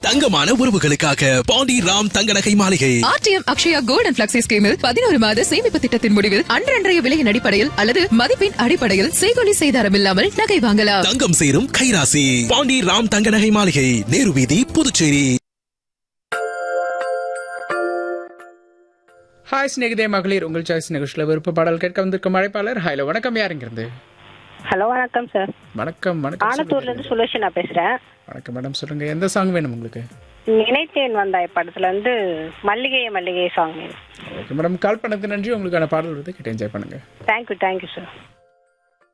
தங்கமான உறவுகளுக்காக பாண்டி ராம் தங்க நகை மாளிகை RTM Akshaya gold and flexi ஸ்கீமில் பதினோரு மாத சேமிப்பு திட்டத்தின் முடிவில் அன்றன்றைய விலையின் அடிப்படையில் அல்லது மதிப்பின் அடிப்படையில் செய்கொலி செய்தாரம் இல்லாமல் நகை வாங்கலாம் தங்கம் சேரும் கைராசி பாண்டி ராம் தங்க நகை மாளிகை நேரு வீதி புதுச்சேரி ஹாய் ஸ்நேகிதே மகளிர் உங்கள் சாய்ஸ் நிகழ்ச்சியில் விருப்ப பாடல் கேட்க வந்திருக்கும் அழைப்பாளர் ஹாய்ல வணக்கம் யாருங்கிறது ஹலோ வணக்கம் சார் வணக்கம் வணக்கம் ஆனத்தூர்ல சொல்லுங்க. இருந்து சுலோஷனா பேசுறேன் வணக்கம் மேடம் சொல்லுங்க எந்த சாங் வேணும் உங்களுக்கு நினைத்தேன் வந்தாய் படத்துல இருந்து மல்லிகையே மல்லிகை சாங் ஓகே மேடம் கால் பண்ணதுக்கு நன்றி உங்களுக்கான பாடல் வந்து கேட்டு என்ஜாய் பண்ணுங்க தேங்க்யூ தேங்க்யூ சார்